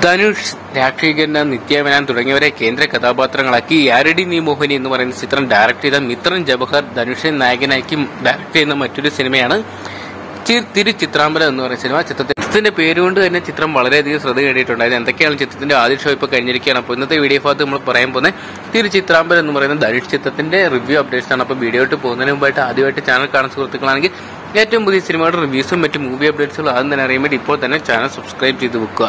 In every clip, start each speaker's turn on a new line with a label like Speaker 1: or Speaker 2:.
Speaker 1: ധനുഷ് രാക്ഷീകരൻ നിത്യമേനൻ തുടങ്ങിയവരെ കേന്ദ്ര കഥാപാത്രങ്ങളാക്കി യാരടി നീ മോഹിനി എന്ന് പറയുന്ന ചിത്രം ഡയറക്ട് ചെയ്ത മിത്രൻ ജവഹർ ധനുഷെ നായകനാക്കി ഡയറക്ട് ചെയ്യുന്ന മറ്റൊരു സിനിമയാണ് ചി- തിരു ചിത്രാമ്പലം എന്ന് പറയുന്ന സിനിമ ചിത്രത്തിന്റെ പേരുകൊണ്ട് തന്നെ ചിത്രം വളരെയധികം ശ്രദ്ധ നേടിയിട്ടുണ്ടായിരുന്നു എന്തൊക്കെയാണ് ചിത്രത്തിന്റെ ആദ്യ ഷോ ഇപ്പോൾ കഴിഞ്ഞിരിക്കുകയാണ് അപ്പോൾ ഇന്നത്തെ വീഡിയോ ഭാഗത്ത് നമ്മൾ പറയാൻ പോകുന്നത് തിരു ചിത്രാമ്പലം എന്ന് പറയുന്ന ധനുഷ് ചിത്രത്തിന്റെ റിവ്യൂ അപ്ഡേറ്റ്സ് ആണ് അപ്പോൾ വീഡിയോ ഇട്ട് പോകുന്നതിന് മുമ്പായിട്ട് ആദ്യമായിട്ട് ചാനൽ കാണുന്ന സുഹൃത്തുക്കളാണെങ്കിൽ ഏറ്റവും പുതിയ സിനിമയുടെ റിവ്യൂസും മറ്റ് മൂവി അപ്ഡേറ്റ്സുകളും ആദ്യം തന്നെ അറിയാൻ വേണ്ടി ഇപ്പോൾ തന്നെ ചാനൽ സബ്സ്ക്രൈബ് ചെയ്ത് വെക്കുക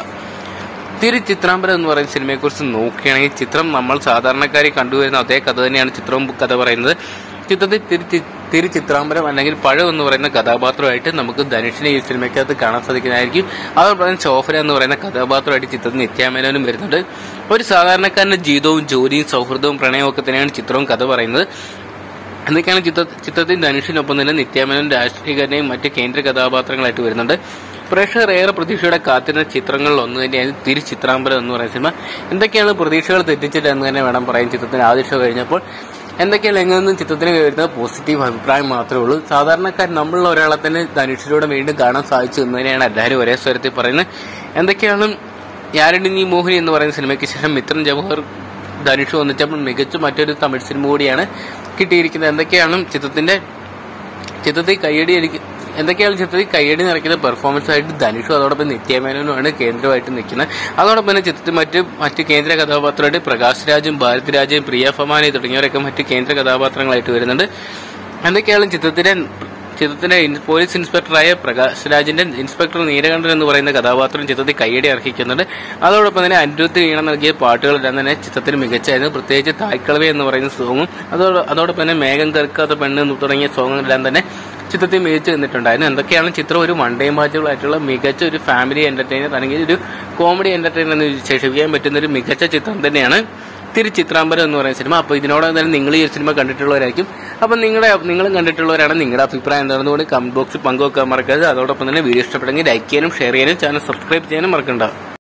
Speaker 1: തിരു ചിത്രാമ്പലം എന്ന് പറയുന്ന സിനിമയെക്കുറിച്ച് നോക്കുകയാണെങ്കിൽ ചിത്രം നമ്മൾ സാധാരണക്കാരെ കണ്ടുവരുന്ന അതേ കഥ തന്നെയാണ് ചിത്രവും കഥ പറയുന്നത് ചിത്രത്തിൽ തിരു ചി- തിരു ചിത്രാമ്പലം അല്ലെങ്കിൽ പഴം എന്ന് പറയുന്ന കഥാപാത്രമായിട്ട് നമുക്ക് ധനുഷിനെ ഈ സിനിമയ്ക്കകത്ത് കാണാൻ സാധിക്കുന്നതായിരിക്കും അതോടൊപ്പം തന്നെ ചോഫര എന്ന് പറയുന്ന കഥാപാത്രമായിട്ട് ചിത്രത്തിൽ നിത്യാമേനോനും വരുന്നുണ്ട് ഒരു സാധാരണക്കാരന്റെ ജീവിതവും ജോലിയും സൗഹൃദവും പ്രണയവും ഒക്കെ തന്നെയാണ് ചിത്രവും കഥ പറയുന്നത് എന്തൊക്കെയാണ് ചിത്ര ചിത്രത്തിൽ ധനുഷിനൊപ്പം തന്നെ നിത്യാമനും രാഷ്ട്രീയക്കാരനെയും മറ്റ് കേന്ദ്ര കഥാപാത്രങ്ങളായിട്ട് വരുന്നുണ്ട് പ്രേക്ഷകർ ഏറെ പ്രതീക്ഷയോടെ കാത്തിരുന്ന ചിത്രങ്ങളിൽ ഒന്ന് തന്നെയാണ് തിരു ചിത്രാമ്പലം എന്ന് പറയുന്ന സിനിമ എന്തൊക്കെയാണ് പ്രതീക്ഷകൾ തെറ്റിച്ചത് എന്ന് തന്നെ വേണം പറയാൻ ചിത്രത്തിന് ആദ്യ ഷോ കഴിഞ്ഞപ്പോൾ എന്തൊക്കെയാണ് എങ്ങനെയൊന്നും ചിത്രത്തിന് വരുന്ന പോസിറ്റീവ് അഭിപ്രായം മാത്രമേ ഉള്ളൂ സാധാരണക്കാരൻ നമ്മളുള്ള ഒരാളെ തന്നെ ധനുഷിലൂടെ വീണ്ടും കാണാൻ സാധിച്ചു എന്ന് തന്നെയാണ് എല്ലാവരും ഒരേ സ്വരത്തിൽ പറയുന്നത് എന്തൊക്കെയാണ് യാരടി നീ മോഹിനി എന്ന് പറയുന്ന സിനിമയ്ക്ക് ശേഷം മിത്രൻ ജവഹർ ധനുഷ് വന്നിച്ചപ്പോൾ മികച്ച മറ്റൊരു തമിഴ് സിനിമ കൂടിയാണ് കിട്ടിയിരിക്കുന്നത് എന്തൊക്കെയാണ് ചിത്രത്തിന്റെ ചിത്രത്തിൽ കയ്യടി എനിക്ക് എന്തൊക്കെയാണ് ചിത്രത്തിൽ കയ്യടി നിറയ്ക്കുന്ന പെർഫോമൻസ് ആയിട്ട് ധനുഷും അതോടൊപ്പം നിത്യമേനോനുമാണ് കേന്ദ്രമായിട്ട് നിൽക്കുന്നത് അതോടൊപ്പം തന്നെ ചിത്രത്തിൽ മറ്റ് മറ്റ് കേന്ദ്ര കഥാപാത്രമായിട്ട് പ്രകാശ് രാജും ഭാരത് രാജയും പ്രിയ ഫമാനി തുടങ്ങിയവരൊക്കെ മറ്റ് കേന്ദ്ര കഥാപാത്രങ്ങളായിട്ട് വരുന്നുണ്ട് എന്തൊക്കെയാണ് ചിത്രത്തിലെ ചിത്രത്തിന്റെ ഇൻ- പോലീസ് ഇൻസ്പെക്ടറായ പ്രകാശ് രാജിന്റെ ഇൻസ്പെക്ടർ നീലകണ്ഠൻ എന്ന് പറയുന്ന കഥാപാത്രം ചിത്രത്തിൽ കയ്യടി അർഹിക്കുന്നുണ്ട് അതോടൊപ്പം തന്നെ അനിരുദ്ധ ഈണം നൽകിയ പാട്ടുകളെല്ലാം തന്നെ ചിത്രത്തിൽ മികച്ചായിരുന്നു പ്രത്യേകിച്ച് തായ്ക്കളവേ എന്ന് പറയുന്ന സോങ്ങും അതോട് അതോടൊപ്പം തന്നെ മേഘം കറുക്കാത്ത പെണ്ണ് എന്ന് തുടങ്ങിയ സോങ്ങുകളെല്ലാം തന്നെ ചിത്രത്തിൽ മികച്ചു നിന്നിട്ടുണ്ടായിരുന്നു എന്തൊക്കെയാണ് ചിത്രം ഒരു വൺ ഡേ മാച്ചുകളായിട്ടുള്ള മികച്ച ഒരു ഫാമിലി എന്റർടൈനർ അല്ലെങ്കിൽ ഒരു കോമഡി എന്റർടൈനർ എന്ന് വിശേഷിപ്പിക്കാൻ പറ്റുന്ന ഒരു മികച്ച ചിത്രം തന്നെയാണ് തിരു ചിത്രാമ്പരം എന്ന് പറയുന്ന സിനിമ അപ്പോൾ ഇതിനോടൊപ്പം തന്നെ നിങ്ങൾ ഈ ഒരു സിനിമ കണ്ടിട്ടുള്ളവരായിരിക്കും അപ്പം നിങ്ങളുടെ നിങ്ങളും കണ്ടിട്ടുള്ളവരാണ് നിങ്ങളുടെ അഭിപ്രായം എന്താണെന്ന് കൂടി കമന്റ് ബോക്സിൽ പങ്കുവെക്കാൻ മറക്കരുത് അതോടൊപ്പം തന്നെ വീഡിയോ ഇഷ്ടപ്പെട്ടെങ്കിൽ ലൈക്ക് ചെയ്യാനും ഷെയർ ചെയ്യാനും ചാനൽ സബ്സ്ക്രൈബ് ചെയ്യാനും മറക്കണ്ട